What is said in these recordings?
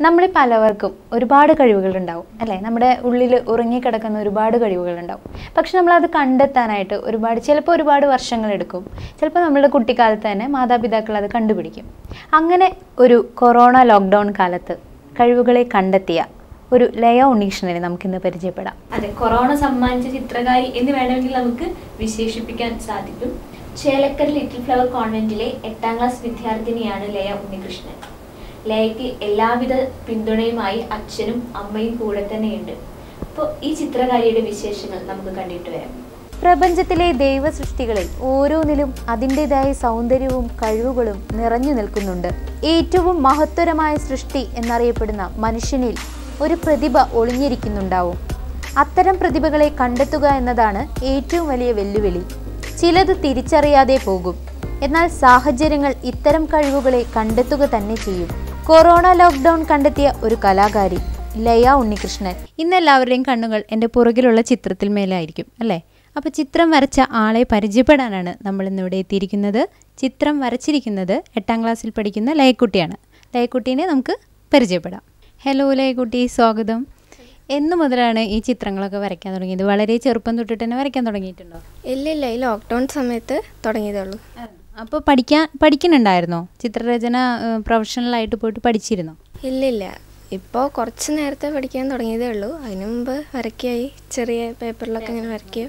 നമ്മളിൽ പലവർക്കും ഒരുപാട് കഴിവുകളുണ്ടാവും അല്ലേ നമ്മുടെ ഉള്ളിൽ ഉറങ്ങിക്കിടക്കുന്ന ഒരുപാട് കഴിവുകളുണ്ടാവും പക്ഷെ നമ്മളത് കണ്ടെത്താനായിട്ട് ഒരുപാട് ചിലപ്പോൾ ഒരുപാട് വർഷങ്ങളെടുക്കും ചിലപ്പോൾ നമ്മളുടെ കുട്ടിക്കാലത്ത് തന്നെ മാതാപിതാക്കൾ അത് കണ്ടുപിടിക്കും അങ്ങനെ ഒരു കൊറോണ ലോക്ക്ഡൗൺ കാലത്ത് കഴിവുകളെ കണ്ടെത്തിയ ഒരു ലയ ഉണ്ണീഷ്ണനെ നമുക്കിന്ന് പരിചയപ്പെടാം അതെ കൊറോണ സമ്മാനിച്ച ചിത്രകാരി എന്ന് വേണമെങ്കിൽ നമുക്ക് വിശേഷിപ്പിക്കാൻ സാധിക്കും ചേലക്കര ലിറ്റിൽ ഫ്ലവർ കോൺവെന്റിലെ എട്ടാം ക്ലാസ് വിദ്യാർത്ഥിനിയാണ് ലയ ഉണ്ണികൃഷ്ണൻ ലയയ്ക്ക് എല്ലാവിധ പിന്തുണയുമായി അച്ഛനും അമ്മയും കൂടെ തന്നെയുണ്ട് അപ്പോൾ ഈ ചിത്രകാരിയുടെ വിശേഷങ്ങൾ നമുക്ക് കണ്ടിട്ട് വരാം പ്രപഞ്ചത്തിലെ ദൈവ സൃഷ്ടികളിൽ ഓരോന്നിലും അതിൻ്റെതായ സൗന്ദര്യവും കഴിവുകളും നിറഞ്ഞു നിൽക്കുന്നുണ്ട് ഏറ്റവും മഹത്തരമായ സൃഷ്ടി എന്നറിയപ്പെടുന്ന മനുഷ്യനിൽ ഒരു പ്രതിഭ ഒളിഞ്ഞിരിക്കുന്നുണ്ടാവും അത്തരം പ്രതിഭകളെ കണ്ടെത്തുക എന്നതാണ് ഏറ്റവും വലിയ വെല്ലുവിളി ചിലത് തിരിച്ചറിയാതെ പോകും എന്നാൽ സാഹചര്യങ്ങൾ ഇത്തരം കഴിവുകളെ കണ്ടെത്തുക തന്നെ ചെയ്യും കൊറോണ ലോക്ക്ഡൗൺ കണ്ടെത്തിയ ഒരു കലാകാരി ലയ ഉണ്ണികൃഷ്ണൻ ഇന്ന് എല്ലാവരുടെയും കണ്ണുകൾ എൻ്റെ പുറകിലുള്ള ചിത്രത്തിൽ മേലായിരിക്കും അല്ലേ അപ്പോൾ ചിത്രം വരച്ച ആളെ പരിചയപ്പെടാനാണ് നമ്മൾ ഇന്നിവിടെ എത്തിയിരിക്കുന്നത് ചിത്രം വരച്ചിരിക്കുന്നത് എട്ടാം ക്ലാസ്സിൽ പഠിക്കുന്ന ലയക്കുട്ടിയാണ് ലയക്കുട്ടീനെ നമുക്ക് പരിചയപ്പെടാം ഹലോ ലയക്കുട്ടി സ്വാഗതം എന്ന് മുതലാണ് ഈ ചിത്രങ്ങളൊക്കെ വരയ്ക്കാൻ തുടങ്ങിയത് വളരെ ചെറുപ്പം തൊട്ടിട്ട് തന്നെ വരയ്ക്കാൻ തുടങ്ങിയിട്ടുണ്ടോ ഇല്ല ഇല്ല ഈ ലോക്ക്ഡൗൺ സമയത്ത് തുടങ്ങിയതേ ഉള്ളൂ അപ്പോൾ പഠിക്കാൻ പഠിക്കുന്നുണ്ടായിരുന്നോ ചിത്രരചന പ്രൊഫഷണലായിട്ട് പോയിട്ട് പഠിച്ചിരുന്നോ ഇല്ല ഇല്ല ഇപ്പോൾ കുറച്ച് നേരത്തെ പഠിക്കാൻ തുടങ്ങിയതേ ഉള്ളൂ അതിനു മുമ്പ് വരയ്ക്കായി ചെറിയ പേപ്പറിലൊക്കെ ഇങ്ങനെ വരയ്ക്കുക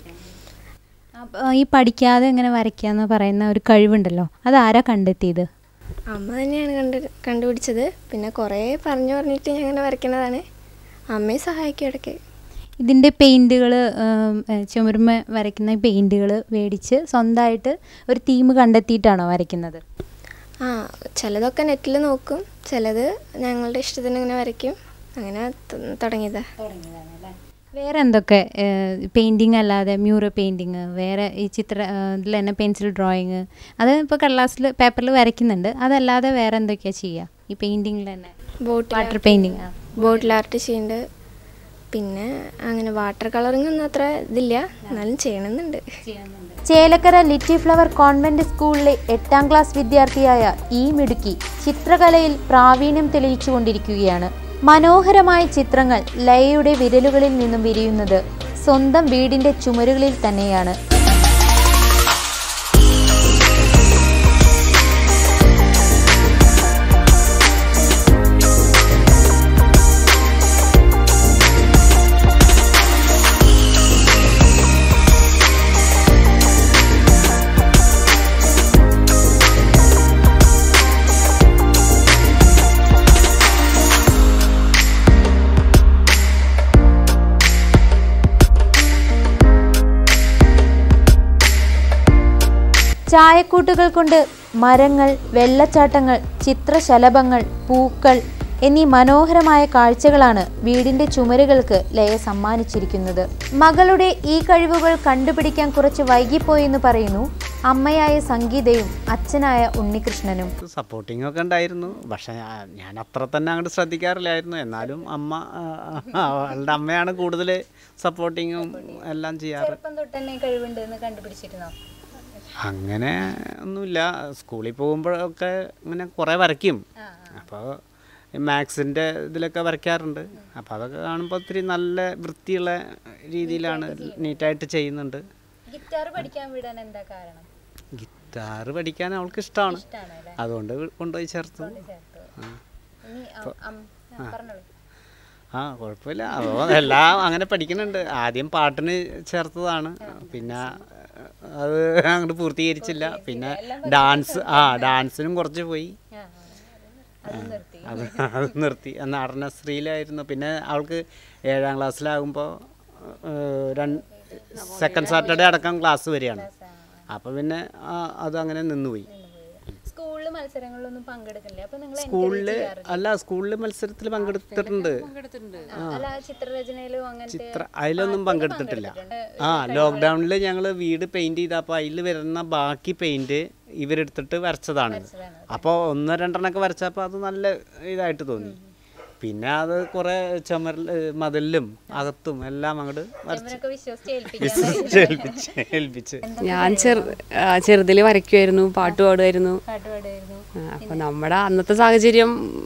അപ്പോൾ ഈ പഠിക്കാതെ ഇങ്ങനെ വരയ്ക്കുക എന്ന് പറയുന്ന ഒരു കഴിവുണ്ടല്ലോ അത് ആരാ കണ്ടെത്തിയത് അമ്മ തന്നെയാണ് കണ്ട് കണ്ടുപിടിച്ചത് പിന്നെ കുറേ പറഞ്ഞു പറഞ്ഞിട്ട് ഞാൻ അങ്ങനെ വരയ്ക്കുന്നതാണ് അമ്മയെ സഹായിക്കും ഇടയ്ക്ക് ഇതിൻ്റെ പെയിൻറ്റുകൾ ചുമരുമ വരയ്ക്കുന്ന പെയിൻറ്റുകൾ മേടിച്ച് സ്വന്തമായിട്ട് ഒരു തീം കണ്ടെത്തിയിട്ടാണോ വരയ്ക്കുന്നത് ആ ചിലതൊക്കെ നെറ്റിൽ നോക്കും ചിലത് ഞങ്ങളുടെ ഇഷ്ടത്തിന് ഇങ്ങനെ വരയ്ക്കും അങ്ങനെ ത- തുടങ്ങിയതാ വേറെ എന്തൊക്കെ പെയിൻറ്റിങ് അല്ലാതെ മ്യൂറൽ പെയിൻറ്റിങ് വേറെ ഈ ചിത്ര ഇതിൽ തന്നെ പെൻസിൽ ഡ്രോയിങ് അത് ഇപ്പോൾ കടലാസിൽ പേപ്പറിൽ വരയ്ക്കുന്നുണ്ട് അതല്ലാതെ വേറെ എന്തൊക്കെയാണ് ചെയ്യുക ഈ പെയിൻറ്റിങ്ങിൽ തന്നെ ബോട്ടിൽ വാട്ടർ പെയിൻറ്റിങ് ആ ബോട്ടിൽ ആർട്ട് ചെയ്യുന്നുണ്ട് പിന്നെ അങ്ങനെ വാട്ടർ കളറിംഗ് ഒന്നും അത്ര ഇതില്ല എന്നാലും ചെയ്യണമെന്നുണ്ട് ചേലക്കര ലിറ്റിൽ ഫ്ലവർ കോൺവെന്റ് സ്കൂളിലെ എട്ടാം ക്ലാസ് വിദ്യാർത്ഥിയായ ഈ മിടുക്കി ചിത്രകലയിൽ പ്രാവീണ്യം തെളിയിച്ചുകൊണ്ടിരിക്കുകയാണ് മനോഹരമായ ചിത്രങ്ങൾ ലയയുടെ വിരലുകളിൽ നിന്നും വിരിയുന്നത് സ്വന്തം വീടിന്റെ ചുമരുകളിൽ തന്നെയാണ് ചായക്കൂട്ടുകൾ കൊണ്ട് മരങ്ങൾ വെള്ളച്ചാട്ടങ്ങൾ ചിത്രശലഭങ്ങൾ പൂക്കൾ എന്നീ മനോഹരമായ കാഴ്ചകളാണ് വീടിന്റെ ചുമരുകൾക്ക് ലയ സമ്മാനിച്ചിരിക്കുന്നത് മകളുടെ ഈ കഴിവുകൾ കണ്ടുപിടിക്കാൻ കുറച്ച് വൈകിപ്പോയെന്ന് പറയുന്നു അമ്മയായ സംഗീതയും അച്ഛനായ ഉണ്ണികൃഷ്ണനും സപ്പോർട്ടിംഗ് ഒക്കെ ഉണ്ടായിരുന്നു പക്ഷെ ഞാ- ഞാൻ അത്ര തന്നെ അങ്ങോട്ട് ശ്രദ്ധിക്കാറില്ലായിരുന്നു എന്നാലും അമ്മ ആ, ആ, അവളുടെ അമ്മയാണ് കൂടുതൽ സപ്പോർട്ടിങ്ങും എല്ലാം ചെയ്യാറ് കഴിവുണ്ട് എന്ന് കണ്ടുപിടിച്ചിരുന്നോ അങ്ങനെ ഒന്നുമില്ല സ്കൂളിൽ പോകുമ്പോഴൊക്കെ ഇങ്ങനെ കുറേ വരയ്ക്കും അപ്പോൾ മാത്സിൻ്റെ ഇതിലൊക്കെ വരയ്ക്കാറുണ്ട് അപ്പോൾ അതൊക്കെ കാണുമ്പോൾ ഒത്തിരി നല്ല വൃത്തിയുള്ള രീതിയിലാണ് നീറ്റായിട്ട് ചെയ്യുന്നുണ്ട് ഗിറ്റാർ പഠിക്കാൻ വിടാൻ എന്താ കാരണം ഗിറ്റാർ പഠിക്കാൻ അവൾക്ക് ഇഷ്ടമാണ് അതുകൊണ്ട് കൊണ്ടുപോയി ചേർത്തു ആ. ആ കുഴപ്പമില്ല അപ്പോൾ എല്ലാം അങ്ങനെ പഠിക്കുന്നുണ്ട് ആദ്യം പാട്ടിന് ചേർത്തതാണ് പിന്നെ അത് അങ്ങോട്ട് പൂർത്തീകരിച്ചില്ല പിന്നെ ഡാൻസ് ആ ഡാൻസിനും കുറച്ച് പോയി അത് അത് നിർത്തി നടനശ്രീയിലായിരുന്നു പിന്നെ അവൾക്ക് ഏഴാം ക്ലാസ്സിലാകുമ്പോൾ രണ്ട് സെക്കൻഡ് സാറ്റർഡേ അടക്കം ക്ലാസ് വരികയാണ് അപ്പോൾ പിന്നെ ആ, അത് അങ്ങനെ നിന്നുപോയി സ്കൂളിൽ മത്സരങ്ങളിലൊന്നും പങ്കെടുക്കില്ല അപ്പൊ നിങ്ങൾ സ്കൂളിൽ അല്ല സ്കൂളിൽ മത്സരത്തിൽ പങ്കെടുത്തിട്ടുണ്ട് അല്ല ചിത്രരചനയിലും അങ്ങനെ ചിത്ര അതിലൊന്നും പങ്കെടുത്തിട്ടില്ല ആ ലോക്ക്ഡൗണിൽ ഞങ്ങൾ വീട് പെയിന്റ് ചെയ്തപ്പോൾ അതിൽ വരുന്ന ബാക്കി പെയിന്റ് ഇവരെടുത്തിട്ട് വരച്ചതാണ് അപ്പോൾ ഒന്നോ രണ്ടെണ്ണമൊക്കെ വരച്ചപ്പോൾ അത് നല്ല ഇതായിട്ട് തോന്നി പിന്നെ അത് കുറേ ചുമരിൽ മതിലും അകത്തും എല്ലാം അങ്ങോട്ട് വരച്ച് വിശ്വസിച്ച് ഏൽപ്പിച്ച് ഏൽപ്പിച്ച് ഞാൻ ചെറു ചെറുതിൽ വരയ്ക്കുമായിരുന്നു പാട്ട് പാടുമായിരുന്നു ആ, അപ്പൊ നമ്മുടെ അന്നത്തെ സാഹചര്യം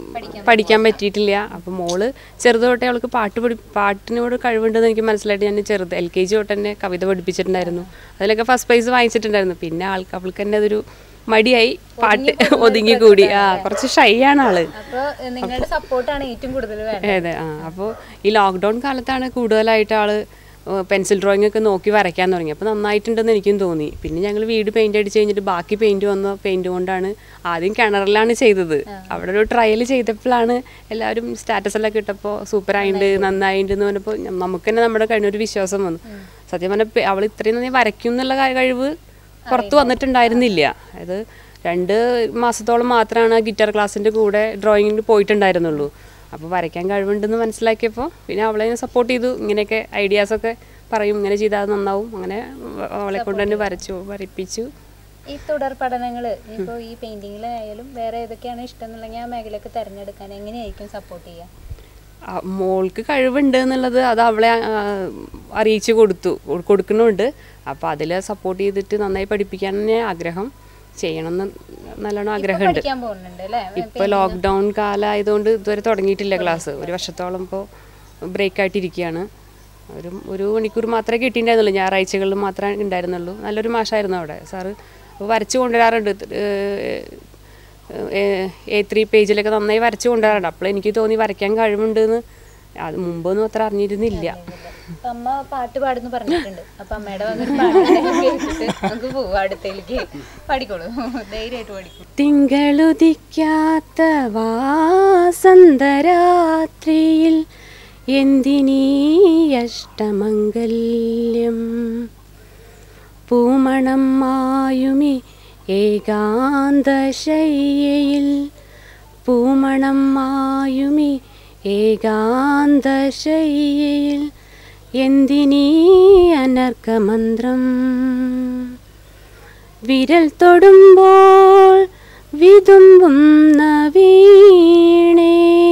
പഠിക്കാൻ പറ്റിയിട്ടില്ല അപ്പോൾ മോള് ചെറുത് തൊട്ടേ അവൾക്ക് പാട്ട് പഠി പാട്ടിനോട് കഴിവുണ്ടെന്ന് എനിക്ക് മനസ്സിലായിട്ട് ഞാൻ ചെറുത് എൽ കെ ജി തൊട്ട് തന്നെ കവിത പഠിപ്പിച്ചിട്ടുണ്ടായിരുന്നു അതിലൊക്കെ ഫസ്റ്റ് പ്രൈസ് വാങ്ങിച്ചിട്ടുണ്ടായിരുന്നു പിന്നെ ആൾക്ക് അവൾക്ക് തന്നെ അതൊരു മടിയായി പാട്ട് ഒതുങ്ങി കൂടി ആ കുറച്ച് ഷൈ ആണ് ആള് അപ്പോൾ നിങ്ങളുടെ സപ്പോർട്ടാണ് ഏറ്റവും കൂടുതൽ വേണ്ടത് അതെ ആ അപ്പോൾ ഈ ലോക്ക്ഡൗൺ കാലത്താണ് കൂടുതലായിട്ട് ആള് പെൻസിൽ ഡ്രോയിങ് ഒക്കെ നോക്കി വരയ്ക്കാൻ തുടങ്ങി അപ്പോൾ നന്നായിട്ടുണ്ടെന്ന് എനിക്കും തോന്നി പിന്നെ ഞങ്ങൾ വീട് പെയിന്റ് അടിച്ച് കഴിഞ്ഞിട്ട് ബാക്കി പെയിന്റ് വന്ന പെയിന്റ് കൊണ്ടാണ് ആദ്യം കിണറിലാണ് ചെയ്തത് അവിടെ ഒരു ട്രയൽ ചെയ്തപ്പോഴാണ് എല്ലാവരും സ്റ്റാറ്റസ് എല്ലാം കിട്ടപ്പോൾ സൂപ്പർ ആയിട്ടുണ്ട് നന്നായിട്ടുണ്ട് എന്ന് പറഞ്ഞപ്പോൾ നമുക്ക് തന്നെ നമ്മുടെ കഴിഞ്ഞൊരു വിശ്വാസം വന്നു സത്യം പറഞ്ഞാൽ അവൾ ഇത്രയും നന്നായി വരയ്ക്കും എന്നുള്ള ക- കഴിവ് പുറത്ത് വന്നിട്ടുണ്ടായിരുന്നില്ല അതായത് രണ്ട് മാസത്തോളം മാത്രമാണ് ആ ഗിറ്റാർ ക്ലാസ്സിൻ്റെ കൂടെ ഡ്രോയിങ്ങിന് പോയിട്ടുണ്ടായിരുന്നുള്ളൂ അപ്പോൾ വരയ്ക്കാൻ കഴിവുണ്ടെന്ന് മനസ്സിലാക്കിയപ്പോൾ പിന്നെ അവളെ സപ്പോർട്ട് ചെയ്തു ഇങ്ങനെയൊക്കെ ഐഡിയാസൊക്കെ പറയും ഇങ്ങനെ ചെയ്താൽ അത് നന്നാവും അങ്ങനെ വ- അവളെ കൊണ്ട് തന്നെ വരച്ചു വരപ്പിച്ചു ഈ തുടർ പഠനങ്ങൾ ഇപ്പോൾ ഈ പെയിന്റിങ്ങിലായാലും വേറെ ഏതൊക്കെയാണ് ഇഷ്ടം എന്നുണ്ടെങ്കിൽ ആ മേഖലയൊക്കെ തിരഞ്ഞെടുക്കാൻ എങ്ങനെയായിരിക്കും സപ്പോർട്ട് ചെയ്യുക ആ, മോൾക്ക് കഴിവുണ്ട് എന്നുള്ളത് അത് അവളെ ആ, അറിയിച്ചു കൊടുത്തു കൊ- കൊടുക്കുന്നുണ്ട് അപ്പോൾ അതിൽ സപ്പോർട്ട് ചെയ്തിട്ട് നന്നായി പഠിപ്പിക്കാൻ തന്നെ ആഗ്രഹം ചെയ്യണമെന്ന് നല്ലോണം ആഗ്രഹമുണ്ട് പഠിക്കാൻ പോകുന്നുണ്ട് അല്ലേ ഇപ്പോൾ ലോക്ക്ഡൗൺ കാലമായതുകൊണ്ട് ഇതുവരെ തുടങ്ങിയിട്ടില്ല ക്ലാസ് ഒരു വർഷത്തോളം ഇപ്പോൾ ബ്രേക്ക് ആയിട്ടിരിക്കുകയാണ് ഒരു ഒരു മണിക്കൂർ മാത്രമേ കിട്ടിയിട്ടുണ്ടായിരുന്നുള്ളൂ ഞായറാഴ്ചകളിൽ മാത്രമേ ഉണ്ടായിരുന്നുള്ളൂ നല്ലൊരു മാഷായിരുന്നു അവിടെ സാറ് വരച്ചു കൊണ്ടുവരാറുണ്ട് എ ത്രീ പേജിലൊക്കെ നന്നായി വരച്ചു കൊണ്ടുവരാറുണ്ട് അപ്പോൾ എനിക്ക് തോന്നി വരയ്ക്കാൻ കഴിവുണ്ടെന്ന് അത് മുമ്പൊന്നും അത്ര അറിഞ്ഞിരുന്നില്ല അപ്പൊ അമ്മ പാട്ട് പാടുന്നു പറഞ്ഞിട്ടുണ്ട് അപ്പൊ അമ്മയുടെ വന്നൊരു പാട്ട് കേട്ടിട്ട് നമുക്ക് പോവാം അടുത്തേക്ക് പാടിക്കോളൂ ധൈര്യമായിട്ട് പാടിക്കോളൂ തിങ്കളുദിക്കാത്ത വാസന്തരാത്രിയിൽ എന്തിനീ അഷ്ടമംഗല്യം പൂമണം മായുമി ഏകാന്തശയ്യയിൽ പൂമണം മായുമി ഏകാന്തശയ്യയിൽ എന്തിനീ അനർക്കമന്ത്രം വിരൽ തൊടുമ്പോൾ വിതുമ്പുന്ന വീണേ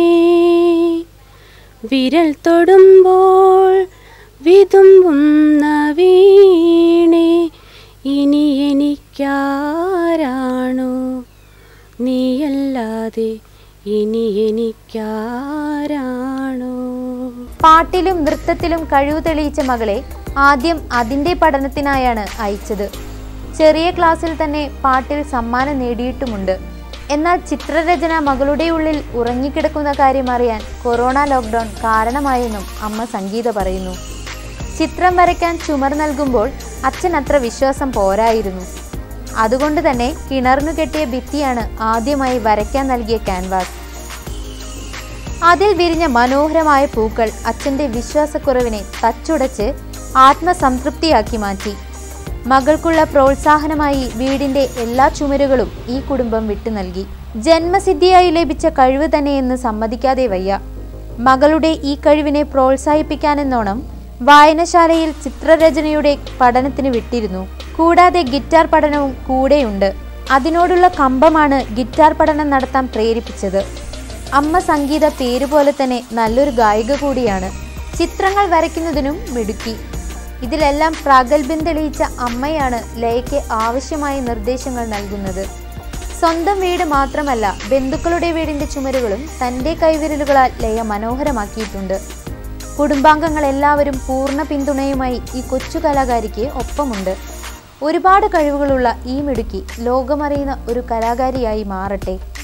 വിരൽ തൊടുമ്പോൾ വിതുമ്പുന്ന വീണേ ഇനി എനിക്കാരാണോ നീയല്ലാതെ ഇനി എനിക്കാരാണോ പാട്ടിലും നൃത്തത്തിലും കഴിവ് തെളിയിച്ച മകളെ ആദ്യം അതിൻ്റെ പഠനത്തിനായാണ് അയച്ചത് ചെറിയ ക്ലാസ്സിൽ തന്നെ പാട്ടിൽ സമ്മാനം നേടിയിട്ടുമുണ്ട് എന്നാൽ ചിത്രരചന മകളുടെ ഉള്ളിൽ ഉറങ്ങിക്കിടക്കുന്ന കാര്യം അറിയാൻ കൊറോണ ലോക്ക്ഡൗൺ കാരണമായെന്നും അമ്മ സംഗീത പറയുന്നു ചിത്രം വരയ്ക്കാൻ ചുമർ നൽകുമ്പോൾ അച്ഛൻ അത്ര വിശ്വാസം പോരായിരുന്നു അതുകൊണ്ട് തന്നെ കിണറിനു കെട്ടിയ ഭിത്തിയാണ് ആദ്യമായി വരയ്ക്കാൻ നൽകിയ ക്യാൻവാസ് അതിൽ വിരിഞ്ഞ മനോഹരമായ പൂക്കൾ അച്ഛൻ്റെ വിശ്വാസക്കുറവിനെ തച്ചുടച്ച് ആത്മസംതൃപ്തിയാക്കി മാറ്റി മകൾക്കുള്ള പ്രോത്സാഹനമായി വീടിന്റെ എല്ലാ ചുമരുകളും ഈ കുടുംബം വിട്ടു നൽകി ജന്മസിദ്ധിയായി ലഭിച്ച കഴിവ് തന്നെയെന്ന് സമ്മതിക്കാതെ വയ്യ മകളുടെ ഈ കഴിവിനെ പ്രോത്സാഹിപ്പിക്കാനെന്നോണം വായനശാലയിൽ ചിത്രരചനയുടെ പഠനത്തിന് വിട്ടിരുന്നു കൂടാതെ ഗിറ്റാർ പഠനവും കൂടെയുണ്ട് അതിനോടുള്ള കമ്പമാണ് ഗിറ്റാർ പഠനം നടത്താൻ പ്രേരിപ്പിച്ചത് അമ്മ സംഗീത പേരുപോലെ തന്നെ നല്ലൊരു ഗായിക കൂടിയാണ് ചിത്രങ്ങൾ വരയ്ക്കുന്നതിനും മിടുക്കി ഇതിലെല്ലാം പ്രാഗൽഭ്യം തെളിയിച്ച അമ്മയാണ് ലയയ്ക്ക് ആവശ്യമായ നിർദ്ദേശങ്ങൾ നൽകുന്നത് സ്വന്തം വീട് മാത്രമല്ല ബന്ധുക്കളുടെ വീടിന്റെ ചുമരുകളും തൻ്റെ കൈവിരലുകളാൽ ലയ മനോഹരമാക്കിയിട്ടുണ്ട് കുടുംബാംഗങ്ങൾ എല്ലാവരും പൂർണ്ണ പിന്തുണയുമായി ഈ കൊച്ചു കലാകാരിക്ക് ഒപ്പമുണ്ട് ഒരുപാട് കഴിവുകളുള്ള ഈ മിടുക്കി ലോകമറിയുന്ന ഒരു കലാകാരിയായി മാറട്ടെ